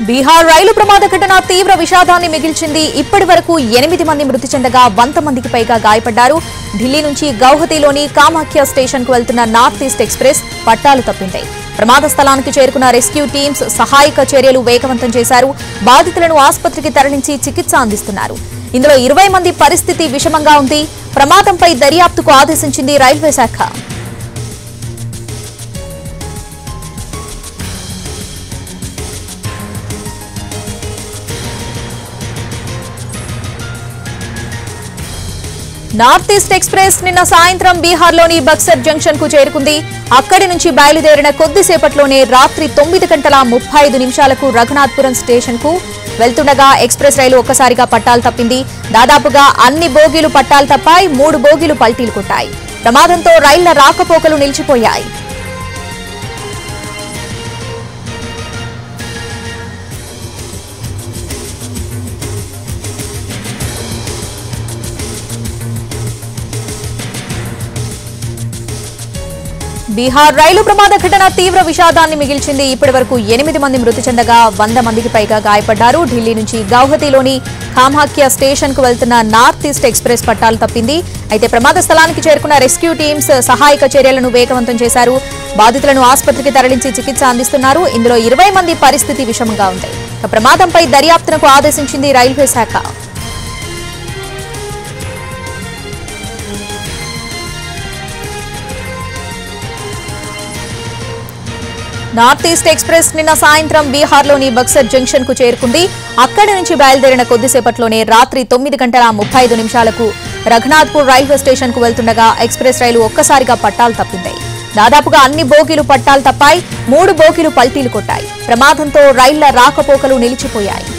బీహార్ రైలు ప్రమాద ఘటన తీవ్ర విషాదాన్ని మిగిల్చింది ఇప్పటి వరకు ఎనిమిది మంది మృతి చెందగా వంద మందికి పైగా గాయపడ్డారు ఢిల్లీ నుంచి గౌహతిలోని కామాఖ్య స్టేషన్ కు వెళ్తున్న నార్త్ ఈస్ట్ ఎక్స్ప్రెస్ పట్టాలు తప్పింది ప్రమాద స్థలానికి చేరుకున్న రెస్క్యూ టీమ్స్ సహాయక చర్యలు వేగవంతం చేశారు బాధితులను ఆసుపత్రికి తరలించి చికిత్స అందిస్తున్నారు ఇందులో ఇరవై మంది పరిస్థితి విషమంగా ఉంది ప్రమాదంపై దర్యాప్తుకు ఆదేశించింది రైల్వే శాఖ నార్త్ ఈస్ట్ ఎక్స్ప్రెస్ నిన్న సాయంత్రం బీహార్లోని బక్సర్ జంక్షన్ కు చేరుకుంది అక్కడి నుంచి బయలుదేరిన కొద్దిసేపట్లోనే రాత్రి తొమ్మిది గంటల ముప్పై ఐదు నిమిషాలకు రఘునాథ్పురం స్టేషన్ కు వెళ్తుండగా ఎక్స్ప్రెస్ రైలు ఒక్కసారిగా పట్టాలు తప్పింది దాదాపుగా అన్ని బోగీలు పట్టాలు తప్పాయి మూడు బోగీలు పల్టీలు కొట్టాయి ప్రమాదంతో రైళ్ల రాకపోకలు నిలిచిపోయాయి బీహార్ రైలు ప్రమాద ఘటన తీవ్ర విషాదాన్ని మిగిల్చింది ఇప్పటి వరకు ఎనిమిది మంది మృతి చెందగా వంద మందికి పైగా గాయపడ్డారు ఢిల్లీ నుంచి గౌహతిలోని ఖామాఖ్య స్టేషన్ కు వెళ్తున్న నార్త్ ఈస్ట్ ఎక్స్ప్రెస్ పట్టాలు తప్పింది అయితే ప్రమాద స్థలానికి చేరుకున్న రెస్క్యూ టీమ్స్ సహాయక చర్యలను వేగవంతం చేశారు బాధితులను ఆసుపత్రికి తరలించి చికిత్స అందిస్తున్నారు ఇందులో ఇరవై మంది పరిస్థితి విషమంగా ఉంది ఇక ప్రమాదంపై దర్యాప్తునకు ఆదేశించింది రైల్వే శాఖ నార్త్ ఈస్ట్ ఎక్స్ప్రెస్ నిన్న సాయంత్రం బీహార్లోని బక్సర్ జంక్షన్ కు చేరుకుంది అక్కడి నుంచి బయలుదేరిన కొద్దిసేపట్లోనే రాత్రి తొమ్మిది గంటల ముప్పై ఐదు నిమిషాలకు రఘునాథ్పూర్ రైల్వే స్టేషన్ కు వెళ్తుండగా ఎక్స్ప్రెస్ రైలు ఒక్కసారిగా పట్టాలు తప్పింది దాదాపుగా అన్ని బోగీలు పట్టాలు తప్పాయి మూడు బోగీలు పల్టీలు కొట్టాయి ప్రమాదంతో రైళ్ల రాకపోకలు నిలిచిపోయాయి